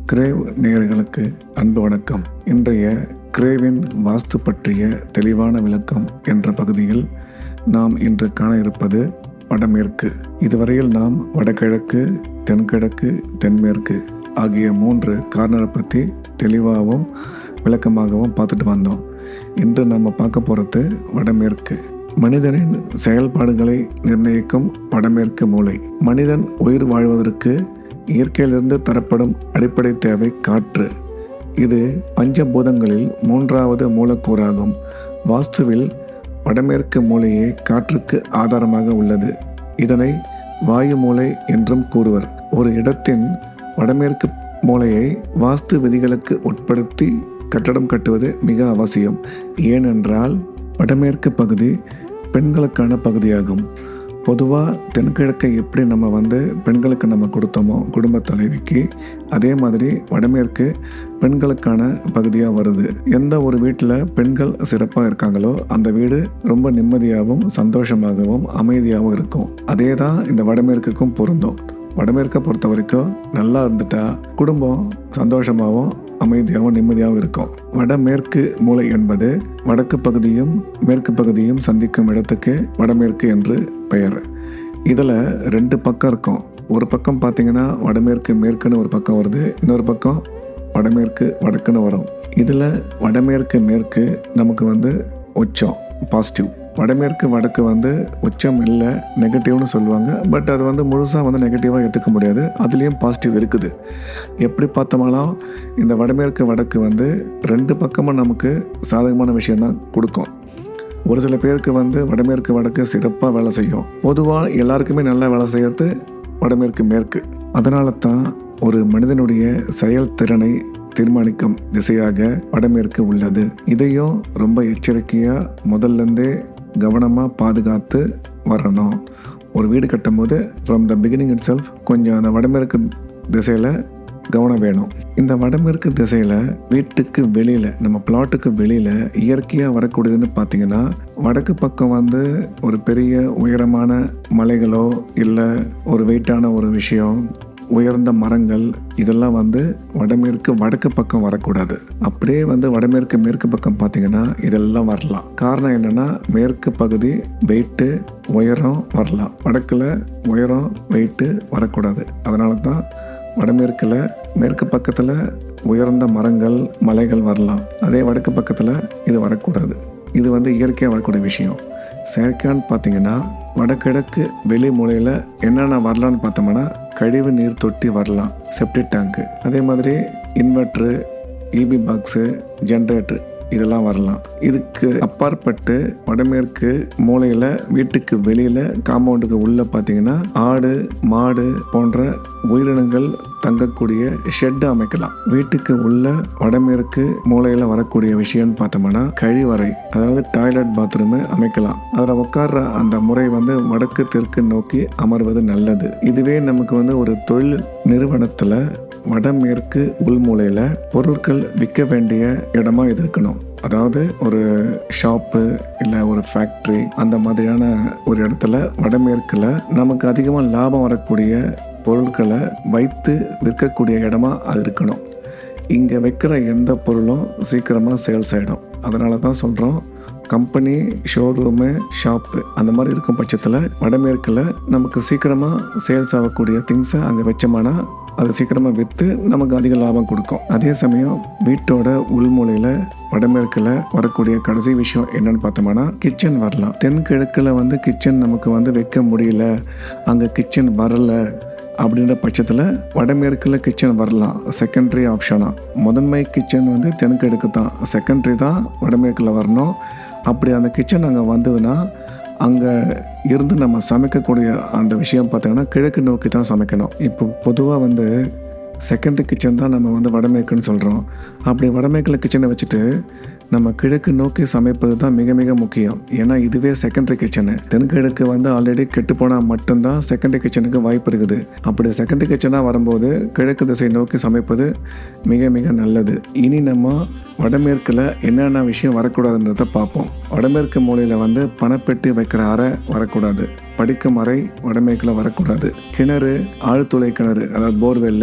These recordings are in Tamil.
கிரேவ் நேயர்களுக்கு அன்பு வணக்கம் இன்றைய கிரேவின் வாஸ்து பற்றிய தெளிவான விளக்கம் என்ற பகுதியில் நாம் இன்று காண இருப்பது வடமேற்கு இதுவரையில் நாம் வடகிழக்கு தென்கிழக்கு தென்மேற்கு ஆகிய மூன்று கார்னரை பற்றி தெளிவாகவும் விளக்கமாகவும் பார்த்துட்டு வந்தோம் இன்று நம்ம பார்க்க போகிறது வடமேற்கு மனிதனின் செயல்பாடுகளை நிர்ணயிக்கும் வடமேற்கு மூலை மனிதன் உயிர் வாழ்வதற்கு இயற்கையிலிருந்து தரப்படும் அடிப்படை தேவை காற்று இது பஞ்சபூதங்களில் மூன்றாவது மூலக்கூறாகும் வாஸ்துவில் வடமேற்கு மூலையே காற்றுக்கு ஆதாரமாக உள்ளது இதனை வாயு மூலை என்றும் கூறுவர் ஒரு இடத்தின் வடமேற்கு மூலையை வாஸ்து விதிகளுக்கு உட்படுத்தி கட்டடம் கட்டுவது மிக அவசியம் ஏனென்றால் வடமேற்கு பகுதி பெண்களுக்கான பகுதியாகும் பொதுவாக தென்கிழக்கை எப்படி நம்ம வந்து பெண்களுக்கு நம்ம கொடுத்தோமோ குடும்ப தலைவிக்கு அதே மாதிரி வடமேற்கு பெண்களுக்கான பகுதியாக வருது எந்த ஒரு வீட்டில் பெண்கள் சிறப்பாக இருக்காங்களோ அந்த வீடு ரொம்ப நிம்மதியாகவும் சந்தோஷமாகவும் அமைதியாகவும் இருக்கும் அதே தான் இந்த வடமேற்குக்கும் பொருந்தும் வடமேற்கை பொறுத்த வரைக்கும் நல்லா இருந்துட்டா குடும்பம் சந்தோஷமாகவும் அமைதியாகவும் நிம்மதியாகவும் இருக்கும் வடமேற்கு மூலை என்பது வடக்கு பகுதியும் மேற்கு பகுதியும் சந்திக்கும் இடத்துக்கு வடமேற்கு என்று பெயர் இதில் ரெண்டு பக்கம் இருக்கும் ஒரு பக்கம் பார்த்தீங்கன்னா வடமேற்கு மேற்குன்னு ஒரு பக்கம் வருது இன்னொரு பக்கம் வடமேற்கு வடக்குன்னு வரும் இதில் வடமேற்கு மேற்கு நமக்கு வந்து உச்சம் பாசிட்டிவ் வடமேற்கு வடக்கு வந்து உச்சம் இல்லை நெகட்டிவ்னு சொல்லுவாங்க பட் அது வந்து முழுசாக வந்து நெகட்டிவாக ஏற்றுக்க முடியாது அதுலேயும் பாசிட்டிவ் இருக்குது எப்படி பார்த்தோம்னாலும் இந்த வடமேற்கு வடக்கு வந்து ரெண்டு பக்கமும் நமக்கு சாதகமான விஷயம்தான் கொடுக்கும் ஒரு சில பேருக்கு வந்து வடமேற்கு வடக்கு சிறப்பாக வேலை செய்யும் பொதுவாக எல்லாருக்குமே நல்லா வேலை செய்கிறது வடமேற்கு மேற்கு அதனால தான் ஒரு மனிதனுடைய செயல்திறனை தீர்மானிக்கும் திசையாக வடமேற்கு உள்ளது இதையும் ரொம்ப எச்சரிக்கையாக முதல்லேருந்தே கவனமாக பாதுகாத்து வரணும் ஒரு வீடு கட்டும்போது from the beginning itself கொஞ்சம் அந்த வடமேற்கு திசையில் கவனம் வேணும் இந்த வடமேற்கு திசையில் வீட்டுக்கு வெளியில் நம்ம பிளாட்டுக்கு வெளியில் இயற்கையாக வரக்கூடியதுன்னு பார்த்தீங்கன்னா வடக்கு பக்கம் வந்து ஒரு பெரிய உயரமான மலைகளோ இல்லை ஒரு வெயிட்டான ஒரு விஷயம் உயர்ந்த மரங்கள் இதெல்லாம் வந்து வடமேற்கு வடக்கு பக்கம் வரக்கூடாது அப்படியே வந்து வடமேற்கு மேற்கு பக்கம் பார்த்தீங்கன்னா இதெல்லாம் வரலாம் காரணம் என்னென்னா மேற்கு பகுதி வெயிட்டு உயரம் வரலாம் வடக்கில் உயரம் வெயிட்டு வரக்கூடாது அதனால தான் வடமேற்கில் மேற்கு பக்கத்தில் உயர்ந்த மரங்கள் மலைகள் வரலாம் அதே வடக்கு பக்கத்தில் இது வரக்கூடாது இது வந்து இயற்கையாக வரக்கூடிய விஷயம் செயற்கையான்னு பார்த்தீங்கன்னா வடகிழக்கு வெளி மூலையில் என்னென்ன வரலான்னு பார்த்தோம்னா கழிவு நீர் தொட்டி வரலாம் செப்டிக் டேங்க்கு அதே மாதிரி இன்வெர்ட்ரு இபி பாக்ஸு ஜென்ரேட்டர் இதெல்லாம் வரலாம் இதுக்கு அப்பாற்பட்டு வடமேற்கு மூலையில் வீட்டுக்கு வெளியில் காம்பவுண்டுக்கு உள்ளே பார்த்தீங்கன்னா ஆடு மாடு போன்ற உயிரினங்கள் தங்கக்கூடிய ஷெட் அமைக்கலாம் வீட்டுக்கு உள்ள வடமேற்கு மூலையில் வரக்கூடிய விஷயம்னு பார்த்தோம்னா கழிவறை அதாவது டாய்லெட் பாத்ரூமு அமைக்கலாம் அதில் உட்கார்ற அந்த முறை வந்து வடக்கு தெற்கு நோக்கி அமர்வது நல்லது இதுவே நமக்கு வந்து ஒரு தொழில் நிறுவனத்தில் வடமேற்கு உள்மூலையில் பொருட்கள் விற்க வேண்டிய இடமா இது இருக்கணும் அதாவது ஒரு ஷாப்பு இல்லை ஒரு ஃபேக்ட்ரி அந்த மாதிரியான ஒரு இடத்துல வடமேற்கில் நமக்கு அதிகமாக லாபம் வரக்கூடிய பொருட்களை வைத்து விற்கக்கூடிய இடமா அது இருக்கணும் இங்கே வைக்கிற எந்த பொருளும் சீக்கிரமாக சேல்ஸ் ஆகிடும் அதனால தான் சொல்கிறோம் கம்பெனி ஷோரூமு ஷாப்பு அந்த மாதிரி இருக்கும் பட்சத்தில் வடமேற்கில் நமக்கு சீக்கிரமாக சேல்ஸ் ஆகக்கூடிய திங்ஸை அங்கே வச்சோம்னா அது சீக்கிரமாக விற்று நமக்கு அதிக லாபம் கொடுக்கும் அதே சமயம் வீட்டோட உள்மூலையில் வடமேற்கில் வரக்கூடிய கடைசி விஷயம் என்னன்னு பார்த்தோம்னா கிச்சன் வரலாம் தென்கிழக்கில் வந்து கிச்சன் நமக்கு வந்து வைக்க முடியல அங்கே கிச்சன் வரல அப்படின்ற பட்சத்தில் வடமேற்கில் கிச்சன் வரலாம் செகண்டரி ஆப்ஷனாக முதன்மை கிச்சன் வந்து தென்கிழக்கு தான் செகண்டரி தான் வடமேற்கில் வரணும் அப்படி அந்த கிச்சன் அங்கே வந்ததுன்னா அங்கே இருந்து நம்ம சமைக்கக்கூடிய அந்த விஷயம் பார்த்தீங்கன்னா கிழக்கு நோக்கி தான் சமைக்கணும் இப்போ பொதுவாக வந்து செகண்டரி கிச்சன் தான் நம்ம வந்து வடமேற்குன்னு சொல்கிறோம் அப்படி வடமேற்கில் கிச்சனை வச்சுட்டு நம்ம கிழக்கு நோக்கி சமைப்பது தான் மிக மிக முக்கியம் ஏன்னா இதுவே செகண்டரி கிச்சனு தென்கிழக்கு வந்து ஆல்ரெடி கெட்டு போனால் மட்டும்தான் செகண்டரி கிச்சனுக்கு வாய்ப்பு இருக்குது அப்படி செகண்டரி கிச்சனாக வரும்போது கிழக்கு திசை நோக்கி சமைப்பது மிக மிக நல்லது இனி நம்ம வடமேற்கில் என்னென்ன விஷயம் வரக்கூடாதுன்றதை பார்ப்போம் வடமேற்கு மூலையில் வந்து பணப்பெட்டி வைக்கிற அறை வரக்கூடாது படிக்கும் அறை வடமேற்கில் வரக்கூடாது கிணறு ஆழ்துளை கிணறு அதாவது போர்வெல்லு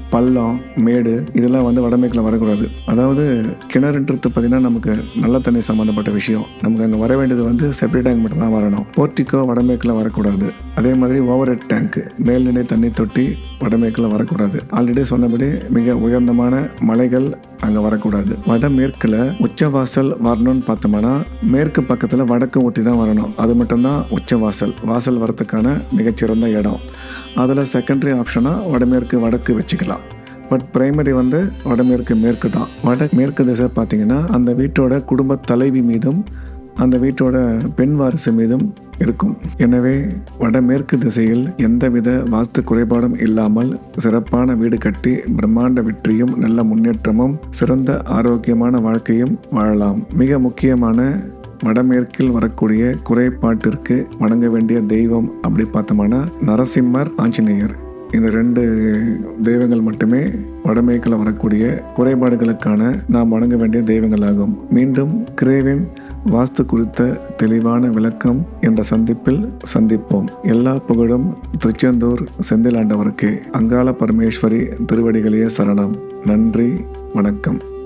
பள்ளம் மேடு இதெல்லாம் வந்து வடமேற்கில் வரக்கூடாது அதாவது கிணறுன்றது பார்த்தீங்கன்னா நமக்கு நல்ல தண்ணி சம்மந்தப்பட்ட விஷயம் நமக்கு அங்கே வர வேண்டியது வந்து செப்டி டேங்க் மட்டும் தான் வரணும் போர்ட்டிக்கோ வடமேற்கில் வரக்கூடாது அதே மாதிரி ஓவர் ஹெட் டேங்க் மேல்நிலை தண்ணி தொட்டி வடமேற்கில் வரக்கூடாது ஆல்ரெடி சொன்னபடி மிக உயர்ந்தமான மலைகள் அங்கே வரக்கூடாது வடமேற்கில் உச்சவாசல் வரணும்னு பார்த்தோம்னா மேற்கு பக்கத்தில் வடக்கு ஒட்டி தான் வரணும் அது மட்டும்தான் உச்சவாசல் வாசல் வரத்துக்கான மிகச்சிறந்த இடம் அதில் செகண்டரி ஆப்ஷனாக வடமேற்கு வடக்கு வச்சுக்கலாம் பட் பிரைமரி வந்து வடமேற்கு மேற்கு தான் வட மேற்கு திசை பார்த்தீங்கன்னா அந்த வீட்டோட குடும்ப தலைவி மீதும் அந்த வீட்டோட பெண் வாரிசு மீதும் இருக்கும் எனவே வடமேற்கு திசையில் எந்தவித வாஸ்து குறைபாடும் இல்லாமல் சிறப்பான வீடு கட்டி பிரம்மாண்ட வெற்றியும் நல்ல முன்னேற்றமும் சிறந்த ஆரோக்கியமான வாழ்க்கையும் வாழலாம் மிக முக்கியமான வடமேற்கில் வரக்கூடிய குறைபாட்டிற்கு வணங்க வேண்டிய தெய்வம் அப்படி பார்த்தோம்னா நரசிம்மர் ஆஞ்சநேயர் இந்த ரெண்டு தெய்வங்கள் மட்டுமே வடமேற்கில் வரக்கூடிய குறைபாடுகளுக்கான நாம் வணங்க வேண்டிய தெய்வங்களாகும் மீண்டும் கிரேவின் வாஸ்து குறித்த தெளிவான விளக்கம் என்ற சந்திப்பில் சந்திப்போம் எல்லா புகழும் திருச்செந்தூர் செந்திலாண்டவருக்கே அங்காள பரமேஸ்வரி திருவடிகளே சரணம் நன்றி வணக்கம்